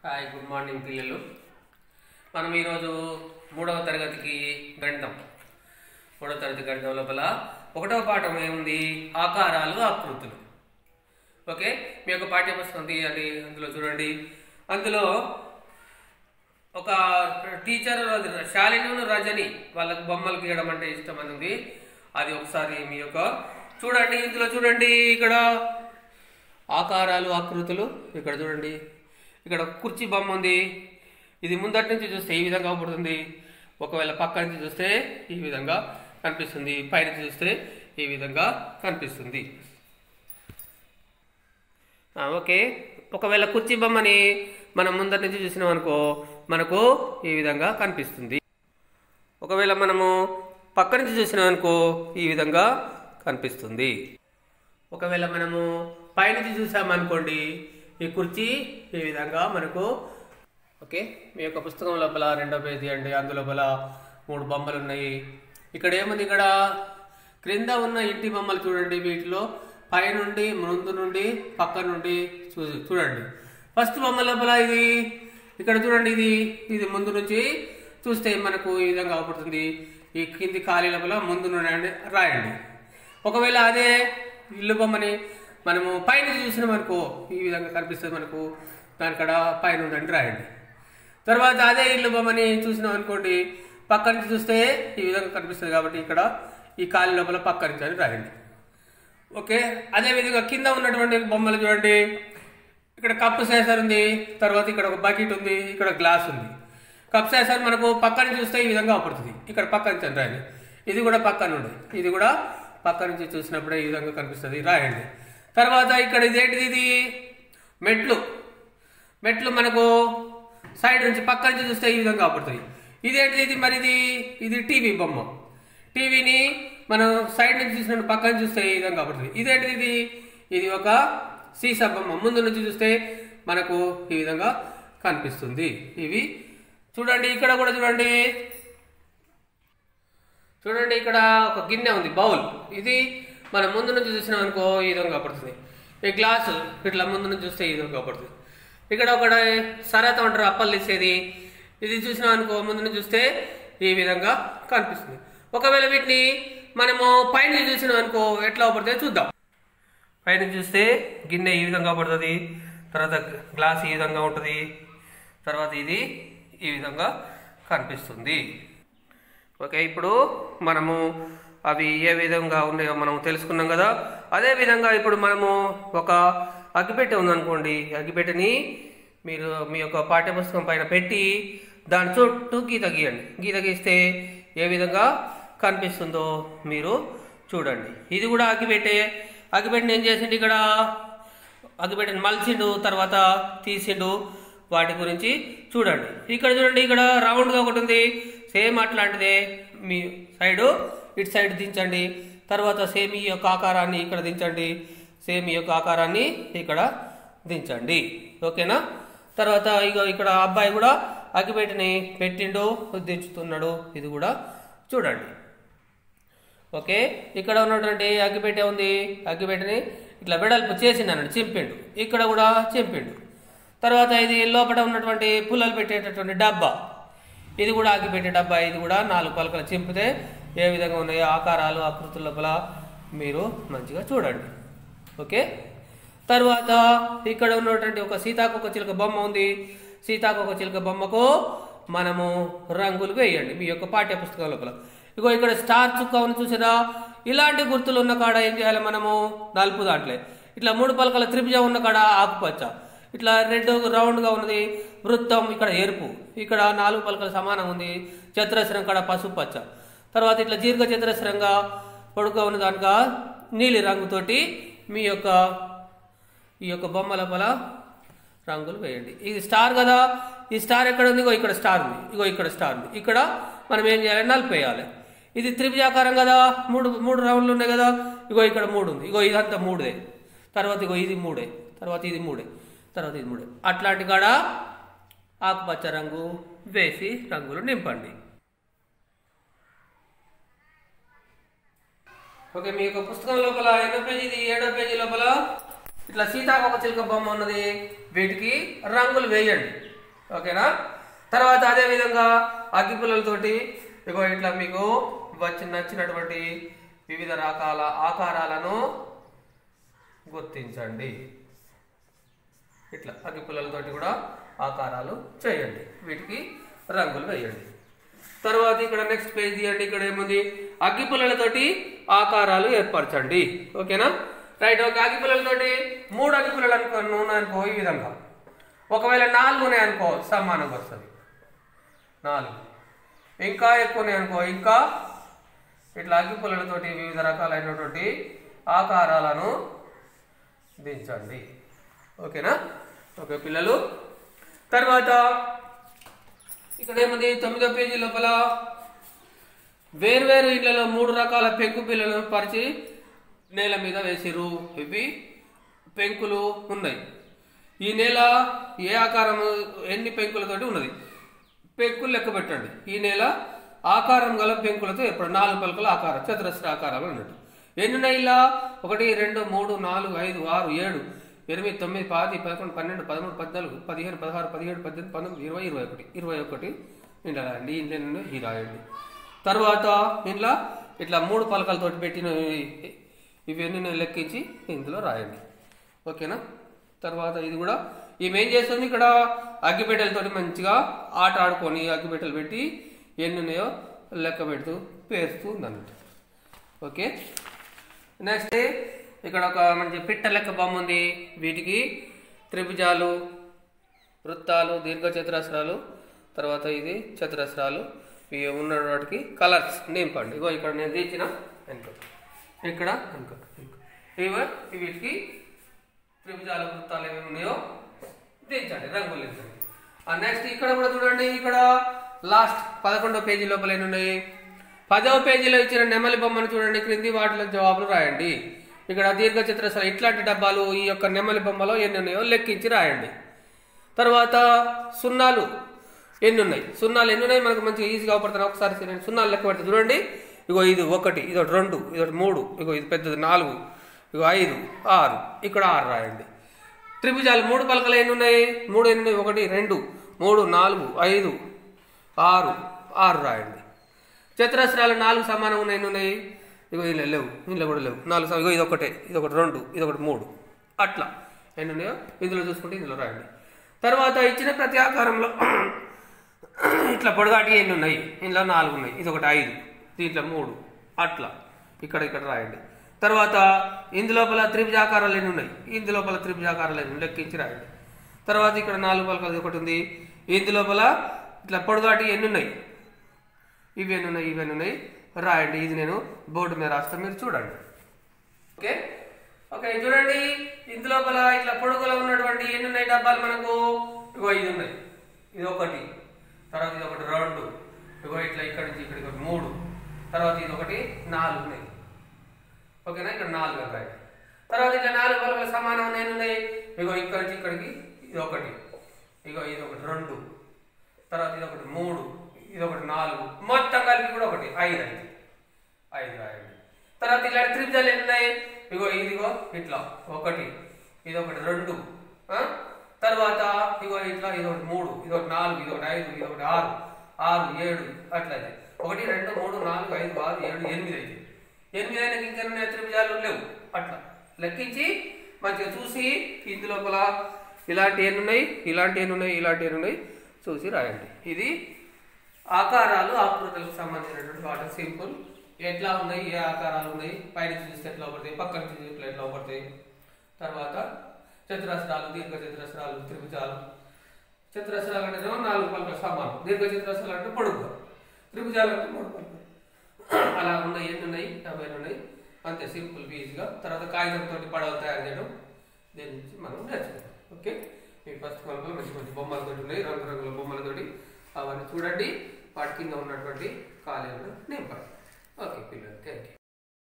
Hi good morning పిల్లలు మనం ఈరోజు మూడవ తరగతికి గణితం మూడవ తరగతి గణితం లోపల ఒకటవ పాఠం ఏముంది ఆకారాలు ఆకృతులు ఓకే మీ యొక్క పాఠ్యపుస్తకం తీయండి అందులో చూడండి అందులో ఒక టీచర్ శాలిని రజని వాళ్ళకి బొమ్మలు గీయడం అంటే ఇష్టం అని ఉంది అది ఒకసారి మీ యొక్క చూడండి ఇందులో చూడండి ఇక్కడ ఆకారాలు ఆకృతులు ఇక్కడ చూడండి ఇక్కడ కుర్చీ బొమ్మ ఉంది ఇది ముందటి నుంచి చూస్తే ఈ విధంగా అవుపడుతుంది ఒకవేళ పక్క నుంచి చూస్తే ఈ విధంగా కనిపిస్తుంది పై నుంచి చూస్తే ఈ విధంగా కనిపిస్తుంది ఆ, ఓకే ఒకవేళ కుర్చీ బొమ్మని మనం ముందటి నుంచి చూసినాం అనుకో మనకు ఈ విధంగా కనిపిస్తుంది ఒకవేళ మనము పక్క నుంచి చూసినాం అనుకో ఈ విధంగా కనిపిస్తుంది ఒకవేళ మనము పైనుంచి చూసామనుకోండి ఈ కుర్చీ ఈ విధంగా మనకు ఓకే మీ యొక్క పుస్తకం లోపల రెండో పేజీ అండి అందులోపల మూడు బొమ్మలు ఉన్నాయి ఇక్కడ ఏముంది ఇక్కడ క్రింద ఉన్న ఇంటి బొమ్మలు చూడండి వీటిలో పైనుండి ముందు నుండి పక్క నుండి చూ చూడండి ఫస్ట్ బొమ్మ లోపల ఇది ఇక్కడ చూడండి ఇది ఇది ముందు నుంచి చూస్తే మనకు ఈ విధంగా అవుపడుతుంది ఈ కింది ఖాళీ లోపల ముందు నుండి రాయండి ఒకవేళ అదే ఇల్లు బొమ్మని మనము పైన చూసినాం అనుకో ఈ విధంగా కనిపిస్తుంది మనకు దానికడ పైన ఉందండి రాయండి తర్వాత అదే ఇల్లు బొమ్మని చూసినాం అనుకోండి పక్క నుంచి చూస్తే ఈ విధంగా కనిపిస్తుంది కాబట్టి ఇక్కడ ఈ కాలి లోపల పక్క నుంచి అని రాయండి ఓకే అదే విధంగా కింద ఉన్నటువంటి బొమ్మలు చూడండి ఇక్కడ కప్పు సేసర్ ఉంది తర్వాత ఇక్కడ ఒక బకెట్ ఉంది ఇక్కడ గ్లాస్ ఉంది కప్ సేసర్ మనకు పక్క నుంచి చూస్తే ఈ విధంగా అవుపడుతుంది ఇక్కడ పక్క నుంచి అని రాయండి ఇది కూడా పక్క నుండి ఇది కూడా పక్క నుంచి చూసినప్పుడే ఈ విధంగా కనిపిస్తుంది రాయండి తర్వాత ఇక్కడ ఇదేంటిది ఇది మెట్లు మెట్లు మనకు సైడ్ నుంచి పక్క నుంచి చూస్తే ఈ విధంగా అవుపడుతుంది ఇదేంటిది ఇది మరి ఇది ఇది టీవీ బొమ్మ టీవీని మనం సైడ్ నుంచి చూసిన పక్క నుంచి చూస్తే ఈ విధంగా అవుపడుతుంది ఇదేంటిది ఇది ఇది ఒక సీసా బొమ్మ ముందు నుంచి చూస్తే మనకు ఈ విధంగా కనిపిస్తుంది ఇవి చూడండి ఇక్కడ కూడా చూడండి చూడండి ఇక్కడ ఒక గిన్నె ఉంది బౌల్ ఇది మనం ముందు నుంచి చూసినాం అనుకో ఈ విధంగా పడుతుంది ఈ గ్లాసు ఇట్లా ముందు నుంచి చూస్తే ఈ విధంగా పడుతుంది ఇక్కడ ఒకటి సరత అంటారు అప్పలు తీసేది ఇది చూసినాం అనుకో ముందు నుంచి చూస్తే ఈ విధంగా కనిపిస్తుంది ఒకవేళ వీటిని మనము పైన చూసినాం అనుకో ఎట్లా పడుతుందో చూద్దాం పైన చూస్తే గిన్నె ఈ విధంగా పడుతుంది తర్వాత గ్లాస్ ఈ విధంగా ఉంటుంది తర్వాత ఇది ఈ విధంగా కనిపిస్తుంది ఓకే ఇప్పుడు మనము అవి ఏ విధంగా ఉన్నాయో మనం తెలుసుకున్నాం కదా అదే విధంగా ఇప్పుడు మనము ఒక అగ్గిపెట్టె ఉందనుకోండి అగ్గిపెట్టెని మీరు మీ యొక్క పాఠ్యపుస్తకం పైన పెట్టి దాని చుట్టూ గీత గీయండి గీత గీస్తే ఏ విధంగా కనిపిస్తుందో మీరు చూడండి ఇది కూడా అగ్గిపెట్టే అగ్గిపెట్టెని ఏం చేసిండు ఇక్కడ అగ్గిపెట్టెని మలిచిండు తర్వాత తీసిండు వాటి గురించి చూడండి ఇక్కడ చూడండి ఇక్కడ రౌండ్గా ఒకటి ఉంది సేమ్ అట్లాంటిదే మీ సైడు ఇటు సైడ్ దించండి తర్వాత సేమ్ ఈ యొక్క ఆకారాన్ని ఇక్కడ దించండి సేమ్ ఈ యొక్క ఆకారాన్ని ఇక్కడ దించండి ఓకేనా తర్వాత ఇక ఇక్కడ అబ్బాయి కూడా అగ్గిపెట్టిని పెట్టిండు దించుతున్నాడు ఇది కూడా చూడండి ఓకే ఇక్కడ ఉన్నటువంటి అగ్గిపెట్టె ఉంది అగ్గిపెట్టెని ఇట్లా వెడల్పు చేసిండు అన్నాడు చింపిండు ఇక్కడ కూడా చింపిండు తర్వాత ఇది లోపల ఉన్నటువంటి పుల్లలు పెట్టేటటువంటి డబ్బా ఇది కూడా అగ్గిపెట్టే డబ్బా ఇది కూడా నాలుగు పలకలు చింపితే ఏ విధంగా ఉన్నాయో ఆకారాలు ఆకృతుల లోపల మీరు మంచిగా చూడండి ఓకే తర్వాత ఇక్కడ ఉన్నటువంటి ఒక సీతాకొక చిలుక బొమ్మ ఉంది సీతాకొక చిలుక బొమ్మకు మనము రంగులు వేయండి మీ యొక్క పాఠ్య పుస్తకం లోపల ఇగో ఇక్కడ స్టార్ చుక్క ఉంది చూసారా ఇలాంటి గుర్తులు ఉన్న కాడ ఏం చేయాలి మనము నలుపు దాంట్లో ఇట్లా మూడు పలకల త్రిభుజం ఉన్న కాడ ఆకుపచ్చ ఇట్లా రెడ్ రౌండ్గా ఉన్నది వృత్తం ఇక్కడ ఎరుపు ఇక్కడ నాలుగు పలకల సమానం ఉంది చతురస్రం కాడ పసుపు పచ్చ తర్వాత ఇట్లా దీర్ఘ చతురస్రంగా పొడుగ్గా ఉన్న దానిగా నీలి రంగుతోటి మీ యొక్క ఈ యొక్క బొమ్మ లోపల రంగులు వేయండి ఇది స్టార్ కదా ఈ స్టార్ ఎక్కడ ఉంది ఇగో ఇక్కడ స్టార్ ఉంది ఇగో ఇక్కడ స్టార్ ఉంది ఇక్కడ మనం ఏం చేయాలి నలిపేయాలి ఇది త్రిభుజాకారం కదా మూడు మూడు రౌండ్లు ఉన్నాయి కదా ఇగో ఇక్కడ మూడు ఉంది ఇగో ఇదంతా మూడుదే తర్వాత ఇగో ఇది మూడే తర్వాత ఇది మూడే తర్వాత ఇది మూడే అట్లాంటి కాడ ఆకుపచ్చ రంగు వేసి రంగులు నింపండి ఓకే మీ యొక్క పుస్తకం లోపల ఎన్నో పేజీ ఇది ఏడో పేజీ లోపల ఇట్లా సీతాకోక చిలుక బొమ్మ ఉన్నది వీటికి రంగులు వేయండి ఓకేనా తర్వాత అదే విధంగా అగ్గిపుల్లలతోటి ఇగో ఇట్లా మీకు వచ్చి నచ్చినటువంటి వివిధ రకాల ఆకారాలను గుర్తించండి ఇట్లా అగ్గిపుల్లలతోటి కూడా ఆకారాలు చేయండి వీటికి రంగులు వేయండి తర్వాత ఇక్కడ నెక్స్ట్ పేజ్ తీయండి ఇక్కడ ఏముంది అగ్గిపుల్లలతోటి ఆకారాలు ఏర్పరచండి ఓకేనా రైట్ ఒక అగ్గిపుల్లలతోటి మూడు అగ్గిపుల్లలు అనుకో నూనె అనుకో ఈ విధంగా ఒకవేళ నాలుగు ఉన్నాయి అనుకో సమానంగా వస్తుంది నాలుగు ఇంకా ఎక్కువ ఉన్నాయి అనుకో ఇంకా ఇట్లా అగ్గిపుల్లలతోటి వివిధ రకాలైనటువంటి ఆకారాలను దించండి ఓకేనా ఓకే పిల్లలు తర్వాత ఇక్కడ ఏముంది తొమ్మిదో పేజీ లోపల వేర్వేరు ఇళ్లలో మూడు రకాల పెంకు పిల్లలను పరిచి నేల మీద వేసిరు ఇవి పెంకులు ఉన్నాయి ఈ నేల ఏ ఆకారం ఎన్ని పెంకులతోటి ఉన్నది పెంకులు లెక్క పెట్టండి ఈ నేల ఆకారం గల పెంకులతో ఎప్పుడు నాలుగు పలుకల ఆకారం చతురస్ర ఆకారం అన్నట్టు ఎన్ని ఉన్నాయి ఇలా ఒకటి రెండు మూడు నాలుగు ఐదు ఆరు ఏడు ఎనిమిది తొమ్మిది పది పదకొండు పన్నెండు పదమూడు పద్నాలుగు పదిహేను పదహారు పదిహేడు పద్దెనిమిది పంతొమ్మిది ఇరవై ఇరవై ఒకటి ఇరవై ఒకటి ఇంట్లో రాయండి ఇంట్లో నుండి ఈ రాయండి తర్వాత ఇంట్లో ఇట్లా మూడు పలకలతోటి పెట్టిన ఇ- ఇవన్నీ లెక్కించి ఇందులో రాయండి ఓకేనా తర్వాత ఇది కూడా ఈమె ఏం చేస్తుంది ఇక్కడ అగ్గిపెట్టెలతోటి మంచిగా ఆట ఆడుకొని అగ్గిపెట్టెలు పెట్టి ఎన్ని ఉన్నాయో లెక్క పెడుతూ పేరుస్తూ ఉందన్నట్టు ఓకే నెక్స్ట్ ఇక్కడ ఒక మంచి పిట్ట లెక్క బొమ్మ ఉంది వీటికి త్రిభుజాలు వృత్తాలు దీర్ఘ చతురస్రాలు తర్వాత ఇది చతురస్రాలు ఇవి ఉన్న వాటికి కలర్స్ నింపండి ఇగో ఇక్కడ నేను తీసిన వెనుక ఇక్కడ వెనుక ఇవి వీటికి త్రిభుజాల వృత్తాలు ఏమేమి ఉన్నాయో దించండి రంగులు దించండి ఆ నెక్స్ట్ ఇక్కడ కూడా చూడండి ఇక్కడ లాస్ట్ పదకొండో పేజీ లోపల ఎన్ని ఉన్నాయి పదవ పేజీలో ఇచ్చిన నెమలి బొమ్మను చూడండి క్రింది వాటిలో జవాబులు రాయండి ఇక్కడ దీర్ఘ చతురస్రాలు ఇట్లాంటి డబ్బాలు ఈ యొక్క నెమలి బొమ్మలో ఎన్ని ఉన్నాయో లెక్కించి రాయండి తర్వాత సున్నాలు ఎన్ని ఉన్నాయి సున్నాలు ఎన్ని ఉన్నాయి మనకు మంచిగా ఈజీగా అవపడుతున్నాయి ఒకసారి నేను సున్నాలు లెక్క పెడితే చూడండి ఇగో ఇది ఒకటి ఇది ఒకటి రెండు ఇది ఒకటి మూడు ఇగో ఇది పెద్దది నాలుగు ఇగో ఐదు ఆరు ఇక్కడ ఆరు రాయండి త్రిభుజాలు మూడు పలకలు ఎన్ని ఉన్నాయి మూడు ఎన్ని ఉన్నాయి ఒకటి రెండు మూడు నాలుగు ఐదు ఆరు ఆరు రాయండి చతురస్రాలు నాలుగు సమానం ఉన్నాయి ఎన్ని ఉన్నాయి ఇగో ఇలా లేవు ఇందులో కూడా లేవు నాలుగు సమ- ఇగో ఇది ఒకటే ఇది ఒకటి రెండు ఇది ఒకటి మూడు అట్లా ఎన్ని ఉన్నాయో ఇందులో చూసుకుంటే ఇందులో రాయండి తర్వాత ఇచ్చిన ప్రతి ఆకారంలో ఇట్లా పొడగాటి ఎన్ని ఉన్నాయి ఇందులో నాలుగు ఉన్నాయి ఇది ఒకటి ఐదు దీంట్లో మూడు అట్లా ఇక్కడ ఇక్కడ రాయండి తర్వాత ఇందులోపల త్రిభుజాకారాలు ఎన్ని ఉన్నాయి ఇందులోపల త్రిభుజాకారాలు ఎన్ని ఉన్నాయి? లెక్కించి రాయండి తర్వాత ఇక్కడ నాలుగు పలకలు ఒకటి ఉంది ఇందులోపల ఇట్లా పొడగాటి ఎన్ని ఉన్నాయి ఇవి ఎన్ని ఉన్నాయి ఇవి ఎన్ని ఉన్నాయి రాయండి ఇది నేను బోర్డు మీద రాస్తాను మీరు చూడండి ఓకే ఓకే చూడండి ఇందులోపల ఇట్లా పొడుగులో ఉన్నటువంటి ఎన్ని ఉన్నాయి డబ్బాలు మనకు ఇగో ఇది ఉన్నాయి ఇది ఒకటి తర్వాత ఇది ఒకటి రెండు ఇగో ఇట్లా ఇక్కడి నుంచి ఇక్కడికి ఒకటి మూడు తర్వాత ఇది ఒకటి నాలుగు ఉన్నాయి ఓకేనా ఇక్కడ నాలుగు ఉన్నాయి తర్వాత ఇట్లా నాలుగు పలుకల సమానం ఉన్నాయి ఎన్ని ఉన్నాయి ఇగో ఇక్కడి నుంచి ఇక్కడికి ఇది ఒకటి ఇగో ఇది ఒకటి రెండు తర్వాత ఇది ఒకటి మూడు ఇది ఒకటి నాలుగు మొత్తం కలిపి కూడా ఒకటి ఐదు అయింది ఐదు రాయండి తర్వాత ఇలాంటి త్రిభుజాలు ఎన్ని ఉన్నాయి ఇగో ఇదిగో ఇట్లా ఒకటి ఇది ఒకటి రెండు ఆ? తర్వాత ఇగో ఇట్లా ఇది ఒకటి మూడు ఇది ఒకటి నాలుగు ఇది ఒకటి ఐదు ఇది ఒకటి ఆరు ఆరు ఏడు అట్లా అయితే ఒకటి రెండు మూడు నాలుగు ఐదు ఆరు ఏడు ఎనిమిది అయితే ఎనిమిది అయినా ఇంకా ఉన్నాయి త్రిభుజాలు లేవు అట్లా లెక్కించి మంచిగా చూసి ఇందు లోపల ఇలాంటి ఎన్ని ఉన్నాయి ఇలాంటి ఎన్ని ఉన్నాయి ఇలాంటి ఎన్ని ఉన్నాయి చూసి రాయండి ఇది ఆకారాలు ఆకృతులకు సంబంధించినటువంటి వాటి సింపుల్ ఎట్లా ఉన్నాయి ఏ ఆకారాలు ఉన్నాయి పైన చూస్తే ఎట్లా పడతాయి పక్కన చూస్తే ఎట్లా పడతాయి తర్వాత చతురస్రాలు దీర్ఘ చతురస్రాలు త్రిభుజాలు చతురస్రాలు అంటే నాలుగు పలకల సమానం దీర్ఘ చతురస్రాలు అంటే పొడుగు త్రిభుజాలు అంటే మూడు పలకలు అలా ఉన్నాయి ఎన్ని ఉన్నాయి యాభై ఉన్నాయి అంతే సింపుల్ ఈజీగా తర్వాత కాగితంతో పడవలు తయారు చేయడం దీని నుంచి మనం నేర్చుకుంటాం ఓకే మీ ఫస్ట్ కొలకలు మంచి మంచి బొమ్మలతో ఉన్నాయి రంగురంగుల బొమ్మలతోటి అవన్నీ చూడండి వాటి కింద ఉన్నటువంటి ఖాళీలను నింపండి ఓకే పిల్లలు థ్యాంక్ యూ